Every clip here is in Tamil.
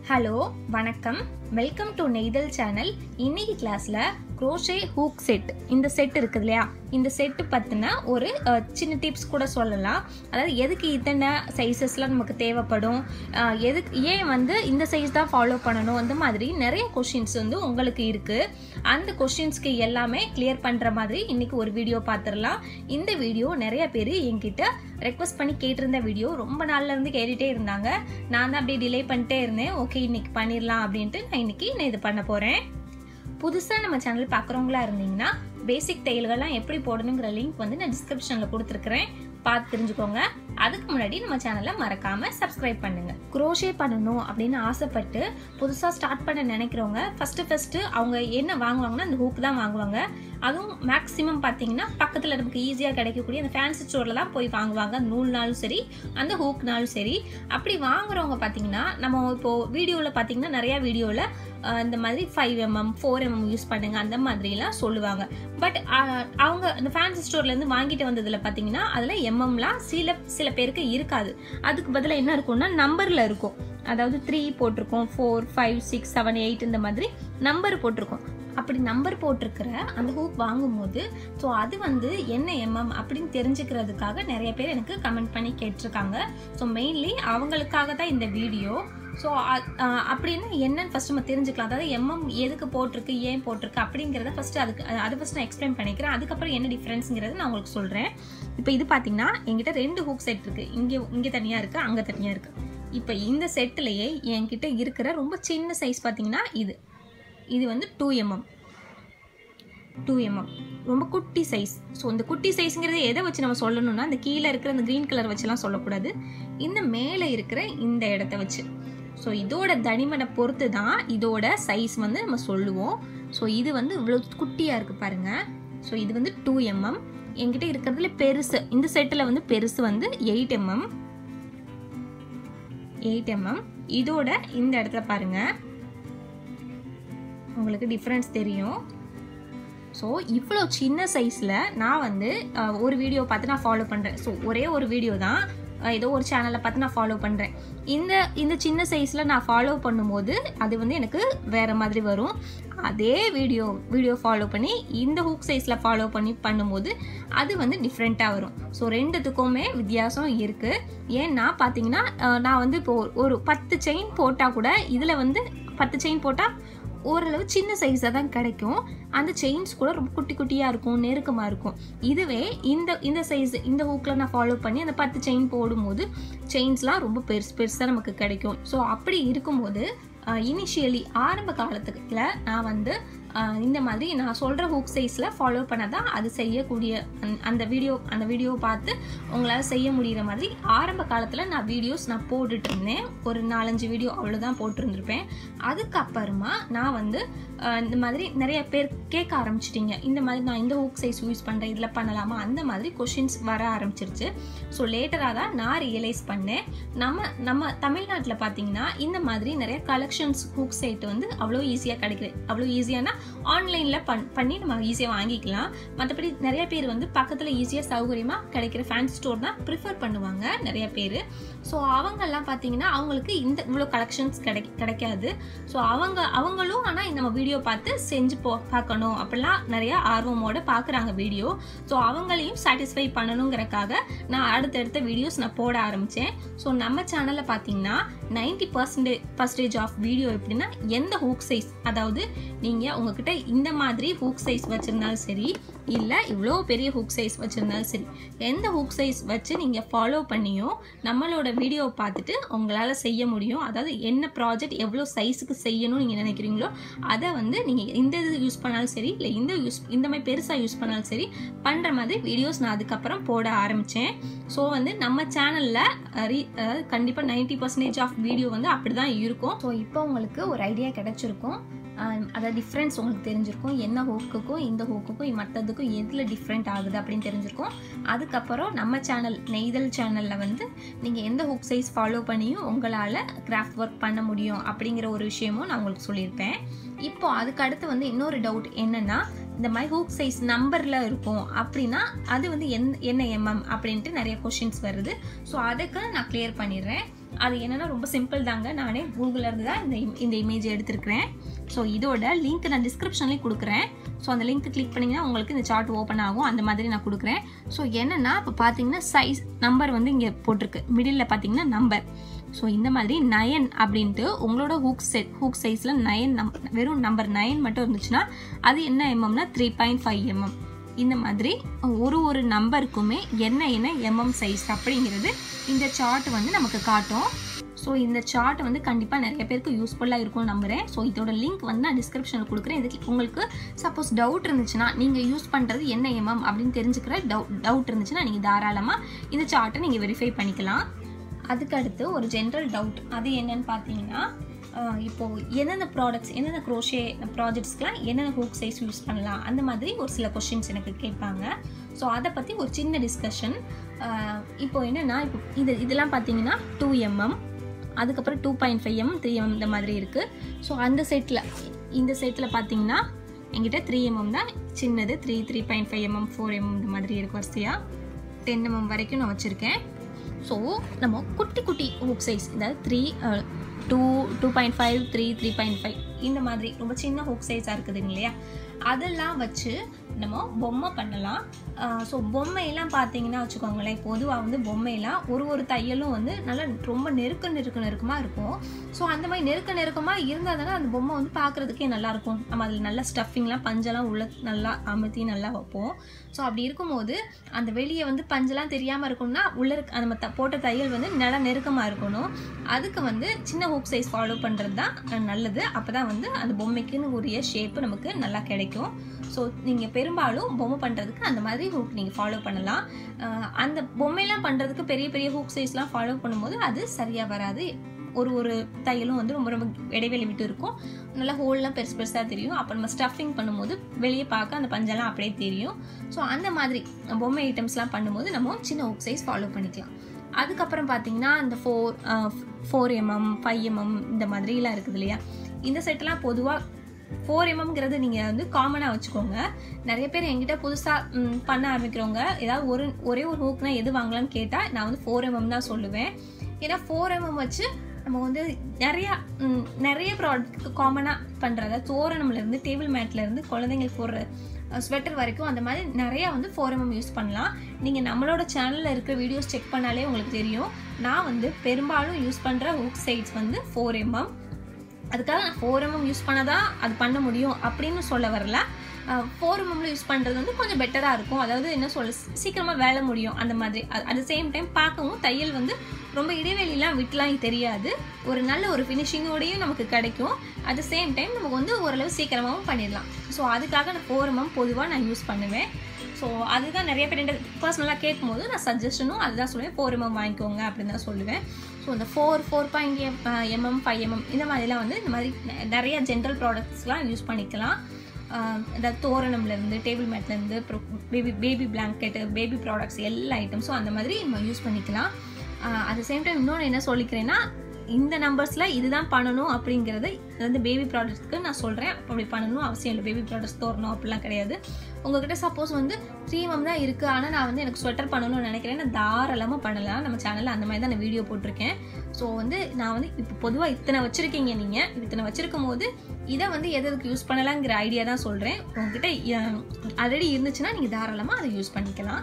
ஹலோ வணக்கம் வெல்கம் டு நெய்தல் சேனல் இன்னைக்கு கிளாஸில் க்ரோஷே ஹூக் செட் இந்த செட் இருக்குது இல்லையா இந்த செட்டு பற்றின ஒரு அஹ், சின்ன டிப்ஸ் கூட சொல்லலாம் அதாவது எதுக்கு இத்தனை சைஸஸ்லாம் நமக்கு தேவைப்படும் அஹ், எதுக்கு ஏன் வந்து இந்த சைஸ் தான் ஃபாலோ பண்ணணும் அந்த மாதிரி நிறைய கொஷின்ஸ் வந்து உங்களுக்கு இருக்குது அந்த கொஷின்ஸ்க்கு எல்லாமே கிளியர் பண்ணுற மாதிரி இன்னைக்கு ஒரு வீடியோ பார்த்துடலாம் இந்த வீடியோ நிறைய பேர் என்கிட்ட ரெக்வஸ்ட் பண்ணி கேட்டிருந்த வீடியோ ரொம்ப நாள்ல இருந்து கேட்டுட்டே இருந்தாங்க நான் தான் அப்படியே டிலே பண்ணிட்டே இருந்தேன் ஓகே இன்னைக்கு பண்ணிடலாம் அப்படின்ட்டு நான் இன்னைக்கு நான் இது பண்ண போறேன் புதுசாக நம்ம சேனல் பார்க்குறவங்களா இருந்தீங்கன்னா பேசிக் தையல்கள்லாம் எப்படி போடணுங்கிற லிங்க் வந்து நான் டிஸ்கிரிப்ஷனில் கொடுத்துருக்குறேன் பார்த்து தெரிஞ்சுக்கோங்க அதுக்கு முன்னாடி நம்ம சேனலை மறக்காம சப்ஸ்கிரைப் பண்ணுங்க குரோஷே பண்ணணும் அப்படின்னு ஆசைப்பட்டு புதுசாக ஸ்டார்ட் பண்ண நினைக்கிறவங்க ஃபர்ஸ்ட் ஃபர்ஸ்ட் அவங்க என்ன வாங்குவாங்கன்னா அந்த ஹூக் தான் வாங்குவாங்க அதுவும் மேக்ஸிமம் பார்த்தீங்கன்னா பக்கத்தில் நமக்கு ஈஸியாக கிடைக்கக்கூடிய அந்த ஃபேன்சி ஸ்டோரில் தான் போய் வாங்குவாங்க அந்த நூல்னாலும் சரி அந்த ஹூக்னாலும் சரி அப்படி வாங்குறவங்க பார்த்தீங்கன்னா நம்ம இப்போ வீடியோவில் பார்த்தீங்கன்னா நிறையா வீடியோவில் இந்த மாதிரி five mm four mm use பண்ணுங்க அந்த மாதிரிலாம் சொல்லுவாங்க பட் அவங்க அந்த ஃபேன்சி ஸ்டோர்லேருந்து வாங்கிட்டு வந்ததில் பார்த்தீங்கன்னா அதில் எம்எம்லாம் சில சில பேருக்கு இருக்காது அதுக்கு பதிலாக என்ன இருக்கும்னா நம்பரில் இருக்கும் அதாவது த்ரீ போட்டிருக்கோம் four five six seven eight இந்த மாதிரி நம்பர் போட்டிருக்கோம் அப்படி நம்பர் போட்டிருக்கிற அந்த ஹூக் வாங்கும்போது ஸோ அது வந்து என்ன எம்எம் அப்படின்னு தெரிஞ்சுக்கிறதுக்காக நிறைய பேர் எனக்கு கமெண்ட் பண்ணி கேட்டிருக்காங்க ஸோ மெயின்லி அவங்களுக்காக தான் இந்த வீடியோ ஸோ அப்படின்னா என்னன்னு ஃபர்ஸ்ட் நம்ம தெரிஞ்சுக்கலாம் அதாவது எம்எம் எதுக்கு போட்டிருக்கு ஏன் போட்டிருக்கு அப்படிங்கிறத ஃபர்ஸ்ட் அதுக்கு அஹ், அதை ஃபர்ஸ்ட் நான் எக்ஸ்பிளைன் பண்ணிக்கிறேன் அதுக்கப்புறம் என்ன டிஃப்ரென்ஸுங்கிறத நான் உங்களுக்கு சொல்கிறேன் இப்போ இது பார்த்தீங்கன்னா என்கிட்ட ரெண்டு ஹூக் செட் இருக்கு இங்கே இங்கே தனியாக இருக்கு அங்கே தனியாக இருக்கு இப்போ இந்த செட்டிலேயே என்கிட்ட இருக்கிற ரொம்ப சின்ன சைஸ் பார்த்தீங்கன்னா இது இது வந்து டூ எம்எம் டூ எம்எம் ரொம்ப குட்டி சைஸ் ஸோ இந்த குட்டி சைஸுங்கிறது எதை வச்சு நம்ம சொல்லணும்னா இந்த கீழே இருக்கிற அந்த க்ரீன் கலர் வச்சுலாம் சொல்லக்கூடாது இந்த மேலே இருக்கிற இந்த இடத்த வச்சு ஸோ இதோட தடிமனை பொறுத்து தான் இதோட சைஸ் வந்து நம்ம சொல்லுவோம் ஸோ இது வந்து இவ்வளோ குட்டியாக இருக்குது பாருங்கள் ஸோ இது வந்து டூ எம்எம் என்கிட்ட இருக்கிறதுல பெருசு இந்த செட்டில் வந்து பெருசு வந்து எயிட் எம்எம் எயிட் எம்எம் இதோட இந்த இடத்துல பாருங்கள் உங்களுக்கு டிஃப்ரென்ஸ் தெரியும் ஸோ இவ்வளோ சின்ன சைஸில் நான் வந்து அஹ், ஒரு வீடியோ பார்த்து நான் ஃபாலோ பண்ணுறேன் ஸோ ஒரே ஒரு வீடியோ தான் அஹ், ஏதோ ஒரு சேனலை பார்த்து நான் ஃபாலோ பண்ணுறேன் இந்த இந்த சின்ன சைஸில் நான் ஃபாலோ பண்ணும்போது அது வந்து எனக்கு வேறு மாதிரி வரும் அதே வீடியோ வீடியோ ஃபாலோ பண்ணி இந்த ஹூக் சைஸில் ஃபாலோ பண்ணி பண்ணும்போது அது வந்து டிஃப்ரெண்ட்டாக வரும் ஸோ ரெண்டுத்துக்குமே வித்தியாசம் இருக்குது ஏன்னா பார்த்தீங்கன்னா அஹ், நான் வந்து இப்போ ஒரு பத்து செயின் போட்டால் கூட இதில் வந்து பத்து செயின் போட்டால் ஓரளவு சின்ன சைஸாக தான் கிடைக்கும் அந்த செயின்ஸ் கூட ரொம்ப குட்டி குட்டியாக இருக்கும் நெருக்கமாக இருக்கும் இதுவே இந்த இந்த சைஸ் இந்த ஹூக்கில் நான் ஃபாலோ பண்ணி அந்த பத்து செயின் போடும்போது செயின்ஸ்லாம் ரொம்ப பெருசு பெருசாக நமக்கு கிடைக்கும் ஸோ அப்படி இருக்கும்போது இனிஷியலி ஆரம்ப காலத்துக்குள்ள நான் வந்து ஆஹ், இந்த மாதிரி நான் சொல்கிற ஹூக் சைஸில் ஃபாலோ பண்ண தான் அது செய்யக்கூடிய அந்த- அந்த வீடியோ அந்த வீடியோ பார்த்து உங்களால் செய்ய முடிகிற மாதிரி ஆரம்ப காலத்தில் நான் வீடியோஸ் நான் போட்டுட்டு இருந்தேன் ஒரு நாலஞ்சு வீடியோ அவ்வளோதான் போட்டிருந்திருப்பேன் அதுக்கப்புறமா நான் வந்து ஆஹ், இந்த மாதிரி நிறைய பேர் கேட்க ஆரம்பிச்சிட்டிங்க இந்த மாதிரி நான் இந்த ஹூக் சைஸ் யூஸ் பண்ணுறேன் இதில் பண்ணலாமா அந்த மாதிரி கொஷின்ஸ் வர ஆரம்பிச்சிருச்சு ஸோ லேட்டராக தான் நான் ரியலைஸ் பண்ணேன் நம்ம நம்ம தமிழ்நாட்டில் பார்த்தீங்கன்னா இந்த மாதிரி நிறைய கலெக்ஷன்ஸ் ஹூக் சைட் வந்து அவ்வளோ ஈஸியாக கிடைக்குது அவ்வளோ ஈஸியானா ஆன்லைனில் பண் பண்ணி நம்ம ஈஸியாக வாங்கிக்கலாம் மற்றபடி நிறைய பேர் வந்து பக்கத்தில் ஈஸியாக சௌகரியமாக கிடைக்கிற ஃபேன்சி ஸ்டோர் தான் ப்ரிஃபர் பண்ணுவாங்க நிறைய பேர் ஸோ அவங்கெல்லாம் பார்த்தீங்கன்னா அவங்களுக்கு இந்த இவ்வளோ கலெக்ஷன்ஸ் கிடை கிடைக்காது ஸோ அவங்க அவங்களும் ஆனால் நம்ம வீடியோ பார்த்து செஞ்சு போ பார்க்கணும் அப்படிலாம் நிறைய ஆர்வமோட பார்க்குறாங்க வீடியோ ஸோ அவங்களையும் சாட்டிஸ்ஃபை பண்ணணுங்கிறக்காக நான் அடுத்தடுத்த வீடியோஸ் நான் போட ஆரம்பித்தேன் ஸோ நம்ம சேனலில் பார்த்தீங்கன்னா ninety percentage percentage of video எப்படின்னா எந்த ஹூக் சைஸ் அதாவது நீங்கள் உங்ககிட்ட இந்த மாதிரி ஹூக் சைஸ் வச்சுருந்தாலும் சரி இல்லை இவ்வளோ பெரிய ஹூக் சைஸ் வச்சுருந்தாலும் சரி எந்த ஹூக் சைஸ் வச்சு நீங்கள் ஃபாலோ பண்ணியும் நம்மளோட வீடியோ பார்த்துட்டு உங்களால் செய்ய முடியும் அதாவது என்ன ப்ராஜெக்ட் எவ்வளோ சைஸுக்கு செய்யணும்னு நீங்கள் நினைக்கிறீங்களோ அதை வந்து நீங்கள் இந்த இது யூஸ் பண்ணாலும் சரி இல்லை இந்த யூஸ் இந்த மாதிரி பெருசாக யூஸ் பண்ணாலும் சரி பண்ணுற மாதிரி வீடியோஸ் நான் அதுக்கப்புறம் போட ஆரம்பித்தேன் ஸோ வந்து நம்ம சேனலில் அதாவது கண்டிப்பாக நைன்டி பர்சன்டேஜ் ஆஃப் வீடியோ வந்து அப்படி தான் இருக்கும் ஸோ இப்போ உங்களுக்கு ஒரு ஐடியா கிடைச்சிருக்கும் ஆஹ் அதாவது டிஃப்ரென்ஸ் உங்களுக்கு தெரிஞ்சிருக்கும் என்ன ஹோக்குக்கும் இந்த ஹோக்குக்கும் மற்றதுக்கும் எதில் டிஃப்ரெண்ட் ஆகுது அப்படின்னு தெரிஞ்சிருக்கும் அதுக்கப்புறம் நம்ம சேனல் நெய்தல் சேனலில் வந்து நீங்கள் எந்த ஹுக் சைஸ் ஃபாலோ பண்ணியும் உங்களால் கிராஃப்ட் ஒர்க் பண்ண முடியும் அப்படிங்கிற ஒரு விஷயமும் நான் உங்களுக்கு சொல்லியிருப்பேன் இப்போ அதுக்கு அடுத்து வந்து இன்னொரு டவுட் என்னன்னா இந்த மாதிரி ஹூக் சைஸ் நம்பரில் இருக்கும் அப்படின்னா அது வந்து என் என்ன எம்எம் அப்படின்ட்டு நிறைய கொஷின்ஸ் வருது ஸோ அதுக்கு நான் கிளியர் பண்ணிடுறேன் அது என்னென்னா ரொம்ப சிம்பிள் தாங்க நானே கூகுளில் இருந்து தான் இந்த im- இந்த இமேஜ் எடுத்திருக்கிறேன் ஸோ இதோட லிங்க் நான் டிஸ்கிரிப்ஷன்லேயும் கொடுக்குறேன் ஸோ அந்த லிங்க் கிளிக் பண்ணிங்கன்னா உங்களுக்கு இந்த சார்ட் ஓப்பன் ஆகும் அந்த மாதிரி நான் கொடுக்குறேன் ஸோ என்னென்னா இப்போ பார்த்தீங்கன்னா சைஸ் நம்பர் வந்து இங்கே போட்டிருக்கு மிடில் பார்த்தீங்கன்னா நம்பர் ஸோ இந்த மாதிரி நயன் அப்படின்ட்டு உங்களோட ஹூக் செட் ஹூக் சைஸில் நயன் நம் வெறும் நம்பர் நயன் மட்டும் இருந்துச்சுன்னா அது என்ன எம்எம்னா த்ரீ பாயிண்ட் ஃபைவ் எம்எம் இந்த மாதிரி ஒரு ஒரு நம்பருக்குமே என்ன என்ன எம்எம் சைஸ் அப்படிங்கிறது இந்த சார்ட் வந்து நமக்கு காட்டும் ஸோ இந்த சார்ட் வந்து கண்டிப்பாக நிறைய பேருக்கு யூஸ்ஃபுல்லாக இருக்கும்னு நம்புகிறேன் ஸோ இதோட லிங்க் வந்து நான் டிஸ்கிரிப்ஷனில் கொடுக்குறேன் இதுக்கு உங்களுக்கு சப்போஸ் டவுட் இருந்துச்சுன்னா நீங்கள் யூஸ் பண்ணுறது என்ன எம்எம் அப்படின்னு தெரிஞ்சுக்கிற டவுட் டவுட் இருந்துச்சுன்னா நீங்கள் தாராளமாக இந்த சார்ட்டை நீங்கள் வெரிஃபை பண்ணிக்கலாம் அதுக்கு அடுத்து ஒரு ஜென்ரல் டவுட் அது என்னன்னு பார்த்தீங்கன்னா ஆஹ் இப்போ என்னென்ன ப்ராடக்ட்ஸ் என்னென்ன க்ரோஷே ப்ராஜெக்ட்ஸ்க்குலாம் என்னென்ன ஹூக் சைஸ் யூஸ் பண்ணலாம் அந்த மாதிரி ஒரு சில கொஷின்ஸ் எனக்கு கேட்பாங்க ஸோ அதை பற்றி ஒரு சின்ன டிஸ்கஷன் இப்போ என்னென்னா இப்போ இது இதெல்லாம் பார்த்தீங்கன்னா டூ எம்எம் அதுக்கப்புறம் two point five m three m இந்த மாதிரி இருக்குது ஸோ அந்த செட்டில் இந்த செட்டில் பார்த்தீங்கன்னா என்கிட்ட த்ரீ எம்எம் தான் சின்னது three three point five mm four mm இந்த மாதிரி இருக்கு வரிசையாக டென் எம்எம் வரைக்கும் நான் வச்சுருக்கேன் ஸோ நம்ம குட்டி குட்டி ஹூக் சைஸ் அதாவது three two two point five three three point five இந்த மாதிரி ரொம்ப சின்ன ஹூக் சைஸாக இருக்குதுங்க இல்லையா அதெல்லாம் வச்சு நம்ம பொம்மை பண்ணலாம் ஸோ பொம்மையெல்லாம் பார்த்தீங்கன்னா வச்சுக்கோங்களேன் பொதுவாக வந்து பொம்மையெல்லாம் ஒரு ஒரு தையலும் வந்து நல்லா ரொம்ப நெருக்க நெருக்க நெருக்கமாக இருக்கும் ஸோ அந்த மாதிரி நெருக்க நெருக்கமாக இருந்தால் தானே அந்த பொம்மை வந்து பார்க்குறதுக்கே நல்லாயிருக்கும் நம்ம அதில் நல்லா ஸ்டஃபிங்லாம் பஞ்செல்லாம் உள்ள நல்லா அமுத்தி நல்லா வைப்போம் ஸோ அப்படி இருக்கும்போது அந்த வெளியே வந்து பஞ்செல்லாம் தெரியாமல் இருக்கணும்னா உள்ள இருக்க நம்ம த- போட்ட தையல் வந்து நல்லா நெருக்கமாக இருக்கணும் அதுக்கு வந்து சின்ன ஹூக் சைஸ் ஃபாலோ பண்ணுறது தான் அஹ், நல்லது அப்போ தான் வந்து அந்த பொம்மைக்குன்னு உரிய ஷேப்பு நமக்கு நல்லா கிடைக்கும் ஸோ நீங்கள் பெரும்பாலும் பொம்மை பண்ணுறதுக்கு அந்த மாதிரி ஹூக் நீங்கள் ஃபாலோ பண்ணலாம் அஹ், அந்த பொம்மையெல்லாம் பண்ணுறதுக்கு பெரிய பெரிய ஹூக் சைஸ்லாம் ஃபாலோ பண்ணும்போது அது சரியாக வராது ஒரு ஒரு தையலும் வந்து ரொம்ப ரொம்ப இடைவெளி விட்டு இருக்கும் நல்லா ஹோல்லாம் பெருசு பெருசாக தெரியும் அப்போ நம்ம ஸ்டஃபிங் பண்ணும்போது வெளியே பார்க்க அந்த பஞ்செல்லாம் அப்படியே தெரியும் ஸோ அந்த மாதிரி பொம்மை ஐட்டம்ஸ்லாம் பண்ணும்போது நம்ம சின்ன ஹூக் சைஸ் ஃபாலோ பண்ணிக்கலாம் அதுக்கப்புறம் பார்த்தீங்கன்னா இந்த four four mm five mm இந்த மாதிரிலாம் இருக்குது இல்லையா இந்த செட்டெல்லாம் பொதுவாக ஃபோர் எம்எம்ங்கிறது நீங்கள் வந்து காமனாக வச்சுக்கோங்க நிறைய பேர் என்கிட்ட புதுசாக பண்ண ஆரம்பிக்கிறவங்க ஏதாவது ஒரு ஒரே ஒரு ஹூக்னா எது வாங்கலாம்னு கேட்டால் நான் வந்து ஃபோர் எம்எம் தான் சொல்லுவேன் ஏன்னா ஃபோர் எம்எம் வச்சு நம்ம வந்து நிறையா ம், நிறைய ப்ராடக்ட் காமனாக பண்ணுறத தோரணம்லேருந்து டேபிள் மேட்லேருந்து குழந்தைங்களுக்கு போடுற ஸ்வெட்டர் வரைக்கும் அந்த மாதிரி நிறையா வந்து ஃபோர் எம்எம் யூஸ் பண்ணலாம் நீங்கள் நம்மளோட சேனலில் இருக்கிற வீடியோஸ் செக் பண்ணாலே உங்களுக்கு தெரியும் நான் வந்து பெரும்பாலும் யூஸ் பண்ணுற ஹூக் சைட்ஸ் வந்து ஃபோர் எம்எம் அதுக்காக நான் ஃபோர் எம்எம் யூஸ் பண்ணதான் அது பண்ண முடியும் அப்படின்னு சொல்ல வரல ஃபோர் எம்எம்ல யூஸ் பண்ணுறது வந்து கொஞ்சம் பெட்டராக இருக்கும் அதாவது என்ன சொல்ல சீக்கிரமாக வேலை முடியும் அந்த மாதிரி அட் சேம் டைம் பார்க்கவும் தையல் வந்து ரொம்ப இடைவெளிலாம் விட்டுலாம் தெரியாது ஒரு நல்ல ஒரு ஃபினிஷிங்கோடையும் நமக்கு கிடைக்கும் அட் சேம் டைம் நமக்கு வந்து ஓரளவு சீக்கிரமாகவும் பண்ணிடலாம் ஸோ அதுக்காக நான் ஃபோர் எம்எம் பொதுவாக நான் யூஸ் பண்ணுவேன் ஸோ அதுதான் நிறைய பேர் என்கிட்ட பர்சனலாக கேட்கும்போது நான் சஜஷனும் அதுதான் சொல்லுவேன் ஃபோர் எம்எம் வாங்கிக்கோங்க அப்படின்னு தான் சொல்லுவேன் ஸோ இந்த four four point m mm five mm இந்த மாதிரிலாம் வந்து இந்த மாதிரி நெ- நிறைய ஜென்ரல் ப்ராடக்ட்ஸ்லாம் யூஸ் பண்ணிக்கலாம் ஆஹ் இந்த தோரணம்லேருந்து டேபிள் மேட்லேருந்து அப்புறம் baby baby blanket baby products எல்லா ஐட்டம்ஸும் அந்த மாதிரி நம்ம யூஸ் பண்ணிக்கலாம் அட் சேம் டைம் இன்னொன்று என்ன சொல்லிக்கிறேன்னா இந்த நம்பர்ஸில் இதுதான் பண்ணணும் அப்படிங்கிறது வந்து பேபி ப்ராடக்ட்ஸ்க்கு நான் சொல்கிறேன் அப்படி பண்ணணும் அவசியம் இல்லை பேபி ப்ராடக்ட்ஸ் தோறணும் அப்படிலாம் கிடையாது உங்ககிட்ட சப்போஸ் வந்து த்ரீ மம் தான் இருக்குது ஆனால் நான் வந்து எனக்கு ஸ்வெட்டர் பண்ணணும்னு நினைக்கிறேன் நான் தாராளமாக பண்ணலாம் நம்ம சேனலில் அந்த மாதிரி தான் நான் வீடியோ போட்டிருக்கேன் ஸோ வந்து நான் வந்து இப்போ பொதுவாக இத்தனை வச்சுருக்கீங்க நீங்கள் இத்தனை வச்சுருக்கும் போது இதை வந்து எது எதுக்கு யூஸ் பண்ணலாங்கிற ஐடியா தான் சொல்கிறேன் உங்ககிட்ட ஆல்ரெடி இருந்துச்சுன்னா நீங்கள் தாராளமாக அதை யூஸ் பண்ணிக்கலாம்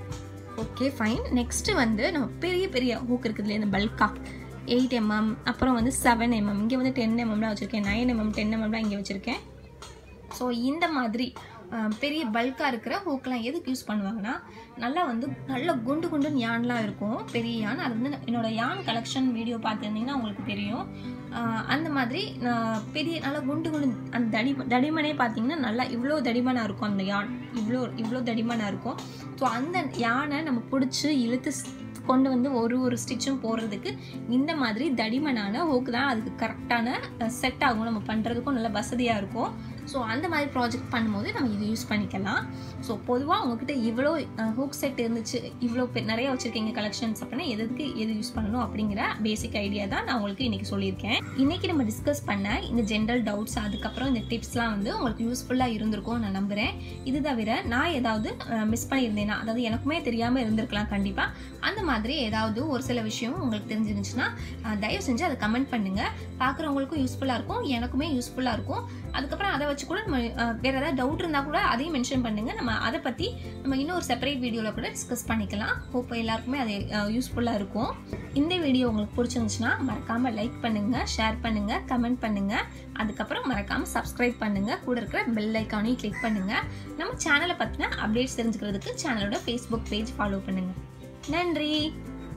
ஓகே ஃபைன் நெக்ஸ்ட்டு வந்து நம்ம பெரிய பெரிய ஹூக் இருக்குது இல்லையா இந்த பல்கா எயிட் எம்எம் அப்புறம் வந்து செவன் எம்எம் இங்கே வந்து டென் எம்எம்லாம் வச்சுருக்கேன் நைன் எம்எம் டென் எம்எம்லாம் இங்கே வச்சுருக்கேன் ஸோ இந்த மாதிரி அஹ், பெரிய பல்காக இருக்கிற ஹூக்கெலாம் எதுக்கு யூஸ் பண்ணுவாங்கன்னா நல்லா வந்து நல்ல குண்டு குண்டுன்னு யான்லாம் இருக்கும் பெரிய யான் அது வந்து என்னோட யான் கலெக்ஷன் வீடியோ பார்த்துருந்தீங்கன்னா உங்களுக்கு தெரியும் அஹ், அந்த மாதிரி நான் பெரிய நல்லா குண்டு குண்டு அந்த தடி தடிமனே பார்த்தீங்கன்னா நல்லா இவ்வளோ தடிமனாக இருக்கும் அந்த யான் இவ்வளோ இவ்வளோ தடிமனாக இருக்கும் ஸோ அந்த யானை நம்ம பிடிச்சி இழுத்து ஸ்- கொண்டு வந்து ஒரு ஒரு ஸ்டிச்சும் போடுறதுக்கு இந்த மாதிரி தடிமனான ஹூக்கு தான் அதுக்கு கரெக்டான செட் ஆகும் நம்ம பண்ணுறதுக்கும் நல்ல வசதியாக இருக்கும் ஸோ அந்த மாதிரி ப்ராஜெக்ட் பண்ணும்போது நம்ம இது யூஸ் பண்ணிக்கலாம் ஸோ பொதுவாக உங்ககிட்ட இவ்வளோ ஹூக் செட் இருந்துச்சு இவ்வளோ பெ- நிறைய வச்சுருக்கீங்க கலெக்ஷன்ஸ் அப்படின்னா எதுக்கு எது யூஸ் பண்ணணும் அப்படிங்கிற பேசிக் ஐடியா தான் நான் உங்களுக்கு இன்றைக்கி சொல்லியிருக்கேன் இன்றைக்கி நம்ம டிஸ்கஸ் பண்ண இந்த ஜென்ரல் டவுட்ஸ் அதுக்கப்புறம் இந்த டிப்ஸ்லாம் வந்து உங்களுக்கு யூஸ்ஃபுல்லாக இருந்திருக்கும் நான் நம்புகிறேன் இது தவிர நான் ஏதாவது மிஸ் பண்ணியிருந்தேன்னா அதாவது எனக்குமே தெரியாமல் இருந்திருக்கலாம் கண்டிப்பாக அந்த மாதிரி ஏதாவது ஒரு சில விஷயம் உங்களுக்கு தெரிஞ்சிருந்துச்சுன்னா அஹ், தயவு செஞ்சு அதை கமெண்ட் பண்ணுங்கள் பார்க்குறவங்களுக்கும் யூஸ்ஃபுல்லாக இருக்கும் எனக்குமே யூஸ்ஃபுல்லாக இருக்கும் அதுக்கப்புறம் அதை வச்சு கூட நம்ம அஹ், வேற ஏதாவது டவுட் இருந்தால் கூட அதையும் மென்ஷன் பண்ணுங்கள் நம்ம அதை பற்றி நம்ம இன்னொரு செப்பரேட் வீடியோவில் கூட டிஸ்கஸ் பண்ணிக்கலாம் ஹோப் எல்லாருக்குமே அது யூஸ்ஃபுல்லாக இருக்கும் இந்த வீடியோ உங்களுக்கு பிடிச்சிருந்துச்சுன்னா மறக்காமல் லைக் பண்ணுங்கள் ஷேர் பண்ணுங்கள் கமெண்ட் பண்ணுங்கள் அதுக்கப்புறம் மறக்காமல் சப்ஸ்கிரைப் பண்ணுங்கள் கூட இருக்கிற பெல் ஐக்கானையும் கிளிக் பண்ணுங்கள் நம்ம சேனலை பற்றின அப்டேட்ஸ் தெரிஞ்சுக்கிறதுக்கு சேனலோட ஃபேஸ்புக் பேஜ் ஃபாலோ பண்ணுங்கள் நன்றி